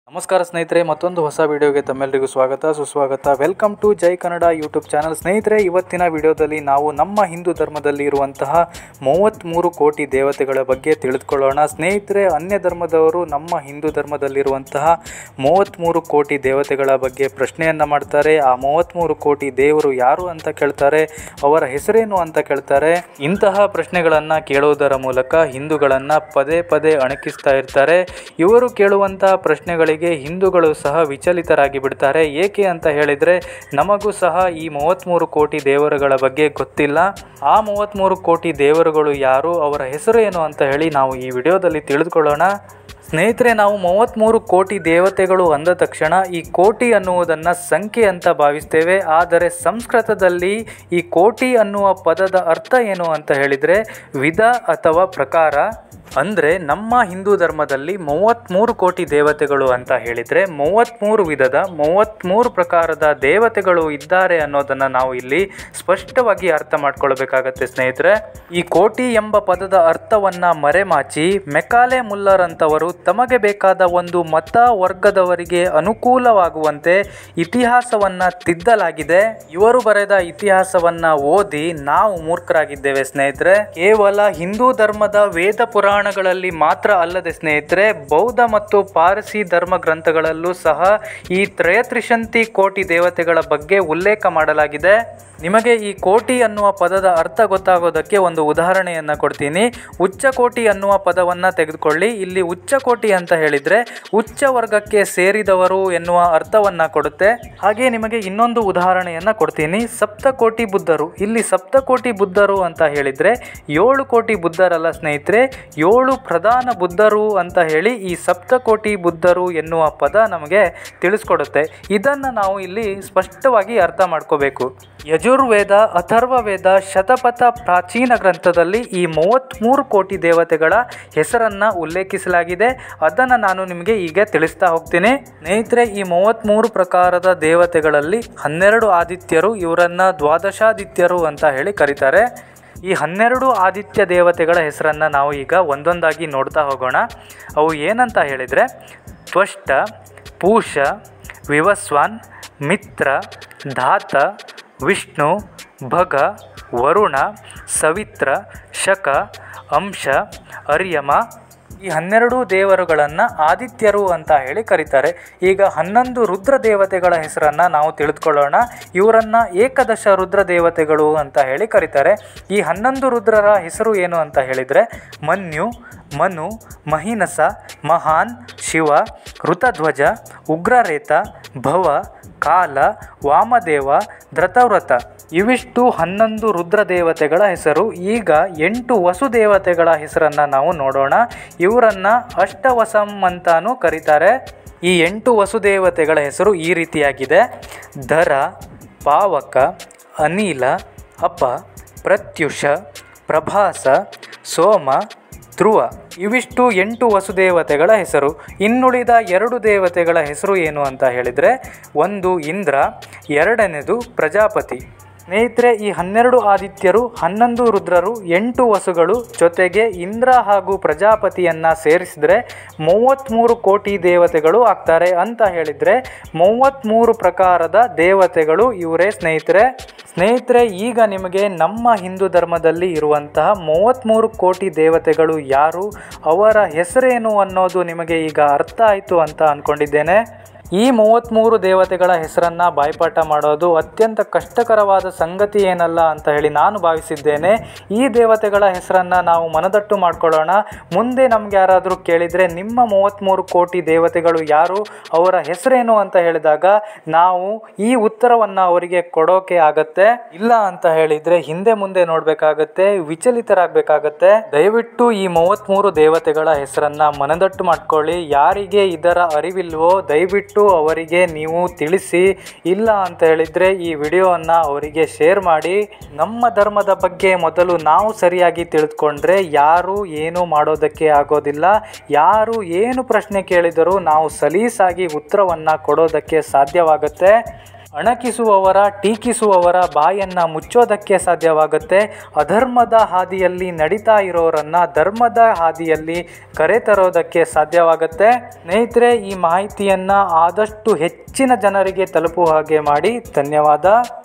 ನಮಸ್ಕಾರ ಸ್ನೇಹಿತರೆ ಮತ್ತೊಂದು ಹೊಸ ವಿಡಿಯೋಗೆ ತಮ್ಮೆಲ್ಲರಿಗೂ ಸ್ವಾಗತ ಸುಸ್ವಾಗತ welcome to Jai Kannada YouTube channel ಸ್ನೇಹಿತರೆ ಇವತ್ತಿನ ವಿಡಿಯೋದಲ್ಲಿ ನಾವು ನಮ್ಮ ಹಿಂದೂ ಧರ್ಮದಲ್ಲಿ ಇರುವಂತಹ ಮೂವತ್ತ್ಮೂರು ಕೋಟಿ ದೇವತೆಗಳ ಬಗ್ಗೆ ತಿಳಿದುಕೊಳ್ಳೋಣ ಸ್ನೇಹಿತರೆ ಅನ್ಯ ಧರ್ಮದವರು ನಮ್ಮ ಹಿಂದೂ ಧರ್ಮದಲ್ಲಿರುವಂತಹ ಮೂವತ್ತ್ಮೂರು ಕೋಟಿ ದೇವತೆಗಳ ಬಗ್ಗೆ ಪ್ರಶ್ನೆಯನ್ನು ಮಾಡ್ತಾರೆ ಆ ಮೂವತ್ತ್ಮೂರು ಕೋಟಿ ದೇವರು ಯಾರು ಅಂತ ಕೇಳ್ತಾರೆ ಅವರ ಹೆಸರೇನು ಅಂತ ಕೇಳ್ತಾರೆ ಇಂತಹ ಪ್ರಶ್ನೆಗಳನ್ನು ಕೇಳುವುದರ ಮೂಲಕ ಹಿಂದೂಗಳನ್ನು ಪದೇ ಪದೇ ಅಣಕಿಸ್ತಾ ಇರ್ತಾರೆ ಇವರು ಕೇಳುವಂತಹ ಪ್ರಶ್ನೆಗಳಿಗೆ ಹಿಂದೂಗಳು ಸಹ ವಿಚಲಿತರಾಗಿ ಬಿಡ್ತಾರೆ ಏಕೆ ಅಂತ ಹೇಳಿದರೆ ನಮಗೂ ಸಹ ಈ ಮೂವತ್ತ್ಮೂರು ಕೋಟಿ ದೇವರುಗಳ ಬಗ್ಗೆ ಗೊತ್ತಿಲ್ಲ ಆ ಮೂವತ್ತ್ಮೂರು ಕೋಟಿ ದೇವರುಗಳು ಯಾರು ಅವರ ಹೆಸರು ಏನು ಅಂತ ಹೇಳಿ ನಾವು ಈ ವಿಡಿಯೋದಲ್ಲಿ ತಿಳಿದುಕೊಳ್ಳೋಣ ಸ್ನೇಹಿತರೆ ನಾವು ಮೂವತ್ತ್ಮೂರು ಕೋಟಿ ದೇವತೆಗಳು ಅಂದ ತಕ್ಷಣ ಈ ಕೋಟಿ ಅನ್ನುವುದನ್ನು ಸಂಖ್ಯೆ ಅಂತ ಭಾವಿಸ್ತೇವೆ ಆದರೆ ಸಂಸ್ಕೃತದಲ್ಲಿ ಈ ಕೋಟಿ ಅನ್ನುವ ಪದದ ಅರ್ಥ ಏನು ಅಂತ ಹೇಳಿದರೆ ವಿಧ ಅಥವಾ ಪ್ರಕಾರ ಅಂದರೆ ನಮ್ಮ ಹಿಂದೂ ಧರ್ಮದಲ್ಲಿ ಮೂವತ್ತ್ಮೂರು ಕೋಟಿ ದೇವತೆಗಳು ಅಂತ ಹೇಳಿದರೆ ಮೂವತ್ತ್ಮೂರು ವಿಧದ ಮೂವತ್ತ್ಮೂರು ಪ್ರಕಾರದ ದೇವತೆಗಳು ಇದ್ದಾರೆ ಅನ್ನೋದನ್ನು ನಾವು ಇಲ್ಲಿ ಸ್ಪಷ್ಟವಾಗಿ ಅರ್ಥ ಮಾಡ್ಕೊಳ್ಬೇಕಾಗತ್ತೆ ಸ್ನೇಹಿತರೆ ಈ ಕೋಟಿ ಎಂಬ ಪದದ ಅರ್ಥವನ್ನು ಮರೆಮಾಚಿ ಮೆಕಾಲೆ ಮುಲ್ಲರ್ ಅಂತವರು ತಮಗೆ ಬೇಕಾದ ಒಂದು ಮತ ವರ್ಗದವರಿಗೆ ಅನುಕೂಲವಾಗುವಂತೆ ಇತಿಹಾಸವನ್ನು ತಿದ್ದಲಾಗಿದೆ ಇವರು ಬರೆದ ಇತಿಹಾಸವನ್ನು ಓದಿ ನಾವು ಮೂರ್ಖರಾಗಿದ್ದೇವೆ ಸ್ನೇಹಿತರೆ ಕೇವಲ ಹಿಂದೂ ಧರ್ಮದ ವೇದ ಪುರಾಣಗಳಲ್ಲಿ ಮಾತ್ರ ಅಲ್ಲದೆ ಸ್ನೇಹಿತರೆ ಬೌದ್ಧ ಮತ್ತು ಪಾರಸಿ ಧರ್ಮ ಗ್ರಂಥಗಳಲ್ಲೂ ಸಹ ಈ ತ್ರಯತ್ರಿಶಂತಿ ಕೋಟಿ ದೇವತೆಗಳ ಬಗ್ಗೆ ಉಲ್ಲೇಖ ಮಾಡಲಾಗಿದೆ ನಿಮಗೆ ಈ ಕೋಟಿ ಅನ್ನುವ ಪದದ ಅರ್ಥ ಗೊತ್ತಾಗೋದಕ್ಕೆ ಒಂದು ಉದಾಹರಣೆಯನ್ನು ಕೊಡ್ತೀನಿ ಉಚ್ಚ ಕೋಟಿ ಅನ್ನುವ ಪದವನ್ನು ತೆಗೆದುಕೊಳ್ಳಿ ಇಲ್ಲಿ ಉಚ್ಚ ಕೋಟಿ ಅಂತ ಹೇಳಿದರೆ ಉಚ್ಚ ವರ್ಗಕ್ಕೆ ಸೇರಿದವರು ಎನ್ನುವ ಅರ್ಥವನ್ನು ಕೊಡುತ್ತೆ ಹಾಗೆ ನಿಮಗೆ ಇನ್ನೊಂದು ಉದಾಹರಣೆಯನ್ನು ಕೊಡ್ತೀನಿ ಸಪ್ತಕೋಟಿ ಬುದ್ಧರು ಇಲ್ಲಿ ಸಪ್ತಕೋಟಿ ಬುದ್ಧರು ಅಂತ ಹೇಳಿದರೆ ಏಳು ಕೋಟಿ ಬುದ್ಧರಲ್ಲ ಸ್ನೇಹಿತರೆ ಏಳು ಪ್ರಧಾನ ಬುದ್ಧರು ಅಂತ ಹೇಳಿ ಈ ಸಪ್ತಕೋಟಿ ಬುದ್ಧರು ಎನ್ನುವ ಪದ ನಮಗೆ ತಿಳಿಸ್ಕೊಡುತ್ತೆ ಇದನ್ನು ನಾವು ಇಲ್ಲಿ ಸ್ಪಷ್ಟವಾಗಿ ಅರ್ಥ ಮಾಡ್ಕೋಬೇಕು ಯಜುರ್ವೇದ ಅಥರ್ವವೇದ ಶತಪಥ ಪ್ರಾಚೀನ ಗ್ರಂಥದಲ್ಲಿ ಈ ಮೂವತ್ತ್ಮೂರು ಕೋಟಿ ದೇವತೆಗಳ ಹೆಸರನ್ನು ಉಲ್ಲೇಖಿಸಲಾಗಿದೆ ಅದನ್ನು ನಾನು ನಿಮಗೆ ಈಗ ತಿಳಿಸ್ತಾ ಹೋಗ್ತೀನಿ ಸ್ನೇಹಿತರೆ ಈ ಮೂವತ್ತ್ಮೂರು ಪ್ರಕಾರದ ದೇವತೆಗಳಲ್ಲಿ ಹನ್ನೆರಡು ಆದಿತ್ಯರು ಇವರನ್ನು ದ್ವಾದಶಾದಿತ್ಯರು ಅಂತ ಹೇಳಿ ಕರೀತಾರೆ ಈ ಹನ್ನೆರಡು ಆದಿತ್ಯ ದೇವತೆಗಳ ಹೆಸರನ್ನು ನಾವು ಈಗ ಒಂದೊಂದಾಗಿ ನೋಡ್ತಾ ಹೋಗೋಣ ಅವು ಏನಂತ ಹೇಳಿದರೆ ತ್ವಷ್ಟ ಪೂಷ ವಿವಸ್ವಾನ್ ಮಿತ್ರ ಧಾತ ವಿಷ್ಣು ಭಗ ವರುಣ ಸವಿತ್ರ ಶಕ ಅಂಶ ಅರ್ಯಮ ಈ ಹನ್ನೆರಡು ದೇವರುಗಳನ್ನು ಆದಿತ್ಯರು ಅಂತ ಹೇಳಿ ಕರೀತಾರೆ ಈಗ ಹನ್ನೊಂದು ರುದ್ರ ದೇವತೆಗಳ ಹೆಸರನ್ನು ನಾವು ತಿಳಿದುಕೊಳ್ಳೋಣ ಇವರನ್ನು ಏಕದಶ ರುದ್ರ ದೇವತೆಗಳು ಅಂತ ಹೇಳಿ ಕರೀತಾರೆ ಈ ಹನ್ನೊಂದು ರುದ್ರರ ಹೆಸರು ಏನು ಅಂತ ಹೇಳಿದರೆ ಮನ್ಯು ಮನು ಮಹಿನಸ ಮಹಾನ್ ಶಿವ ಋತಧ್ವಜ ಉಗ್ರರೇತ ಭವ ಕಾಲ ವಾಮದೇವ ಧೃತವ್ರತ ಇವಿಷ್ಟು ಹನ್ನೊಂದು ರುದ್ರ ದೇವತೆಗಳ ಹೆಸರು ಈಗ ಎಂಟು ವಸು ದೇವತೆಗಳ ಹೆಸರನ್ನು ನಾವು ನೋಡೋಣ ಇವರನ್ನು ಅಷ್ಟವಸಂ ಅಂತಾನೂ ಕರೀತಾರೆ ಈ ಎಂಟು ವಸುದೇವತೆಗಳ ಹೆಸರು ಈ ರೀತಿಯಾಗಿದೆ ಧರ ಪಾವಕ ಅನಿಲ ಅಪ ಪ್ರತ್ಯುಷ ಪ್ರಭಾಸ ಸೋಮ ಧ್ರುವ ಇವಿಷ್ಟು ಎಂಟು ವಸುದೇವತೆಗಳ ಹೆಸರು ಇನ್ನುಳಿದ ಎರಡು ದೇವತೆಗಳ ಹೆಸರು ಏನು ಅಂತ ಹೇಳಿದರೆ ಒಂದು ಇಂದ್ರ ಎರಡನೇದು ಪ್ರಜಾಪತಿ ಸ್ನೇಹಿತರೆ ಈ ಹನ್ನೆರಡು ಆದಿತ್ಯರು ಹನ್ನೊಂದು ರುದ್ರರು ಎಂಟು ವಸುಗಳು ಜೊತೆಗೆ ಇಂದ್ರ ಹಾಗೂ ಪ್ರಜಾಪತಿಯನ್ನು ಸೇರಿಸಿದರೆ ಮೂವತ್ತ್ಮೂರು ಕೋಟಿ ದೇವತೆಗಳು ಆಗ್ತಾರೆ ಅಂತ ಹೇಳಿದರೆ ಮೂವತ್ತ್ಮೂರು ಪ್ರಕಾರದ ದೇವತೆಗಳು ಇವರೇ ಸ್ನೇಹಿತರೆ ಸ್ನೇಹಿತರೆ ಈಗ ನಿಮಗೆ ನಮ್ಮ ಹಿಂದೂ ಧರ್ಮದಲ್ಲಿ ಇರುವಂತಹ ಮೂವತ್ತ್ಮೂರು ಕೋಟಿ ದೇವತೆಗಳು ಯಾರು ಅವರ ಹೆಸರೇನು ಅನ್ನೋದು ನಿಮಗೆ ಈಗ ಅರ್ಥ ಆಯಿತು ಅಂತ ಅಂದ್ಕೊಂಡಿದ್ದೇನೆ ಈ ಮೂವತ್ತ್ಮೂರು ದೇವತೆಗಳ ಹೆಸರನ್ನು ಬಾಯ್ಪಾಠ ಮಾಡೋದು ಅತ್ಯಂತ ಕಷ್ಟಕರವಾದ ಸಂಗತಿ ಏನಲ್ಲ ಅಂತ ಹೇಳಿ ನಾನು ಭಾವಿಸಿದ್ದೇನೆ ಈ ದೇವತೆಗಳ ಹೆಸರನ್ನು ನಾವು ಮನದಟ್ಟು ಮಾಡ್ಕೊಳ್ಳೋಣ ಮುಂದೆ ನಮ್ಗೆ ಯಾರಾದರೂ ಕೇಳಿದರೆ ನಿಮ್ಮ ಮೂವತ್ತ್ಮೂರು ಕೋಟಿ ದೇವತೆಗಳು ಯಾರು ಅವರ ಹೆಸರೇನು ಅಂತ ಹೇಳಿದಾಗ ನಾವು ಈ ಉತ್ತರವನ್ನು ಅವರಿಗೆ ಕೊಡೋಕೆ ಆಗತ್ತೆ ಇಲ್ಲ ಅಂತ ಹೇಳಿದರೆ ಹಿಂದೆ ಮುಂದೆ ನೋಡಬೇಕಾಗತ್ತೆ ವಿಚಲಿತರಾಗಬೇಕಾಗತ್ತೆ ದಯವಿಟ್ಟು ಈ ಮೂವತ್ತ್ಮೂರು ದೇವತೆಗಳ ಹೆಸರನ್ನು ಮನದಟ್ಟು ಮಾಡ್ಕೊಳ್ಳಿ ಯಾರಿಗೆ ಇದರ ಅರಿವಿಲ್ವೋ ದಯವಿಟ್ಟು ಅವರಿಗೆ ನೀವು ತಿಳಿಸಿ ಇಲ್ಲ ಅಂತ ಹೇಳಿದರೆ ಈ ವಿಡಿಯೋವನ್ನು ಅವರಿಗೆ ಶೇರ್ ಮಾಡಿ ನಮ್ಮ ಧರ್ಮದ ಬಗ್ಗೆ ಮೊದಲು ನಾವು ಸರಿಯಾಗಿ ತಿಳಿದುಕೊಂಡ್ರೆ ಯಾರು ಏನು ಮಾಡೋದಕ್ಕೆ ಆಗೋದಿಲ್ಲ ಯಾರು ಏನು ಪ್ರಶ್ನೆ ಕೇಳಿದರೂ ನಾವು ಸಲೀಸಾಗಿ ಉತ್ತರವನ್ನು ಕೊಡೋದಕ್ಕೆ ಸಾಧ್ಯವಾಗುತ್ತೆ ಅಣಕಿಸುವವರ ಟೀಕಿಸುವವರ ಬಾಯನ್ನ ಮುಚ್ಚೋದಕ್ಕೆ ಸಾಧ್ಯವಾಗುತ್ತೆ ಅಧರ್ಮದ ಹಾದಿಯಲ್ಲಿ ನಡೀತಾ ಇರೋರನ್ನ ಧರ್ಮದ ಹಾದಿಯಲ್ಲಿ ಕರೆತರೋದಕ್ಕೆ ಸಾಧ್ಯವಾಗುತ್ತೆ ಸ್ನೇಹಿತರೆ ಈ ಮಾಹಿತಿಯನ್ನ ಆದಷ್ಟು ಹೆಚ್ಚಿನ ಜನರಿಗೆ ತಲುಪುವ ಹಾಗೆ ಮಾಡಿ ಧನ್ಯವಾದ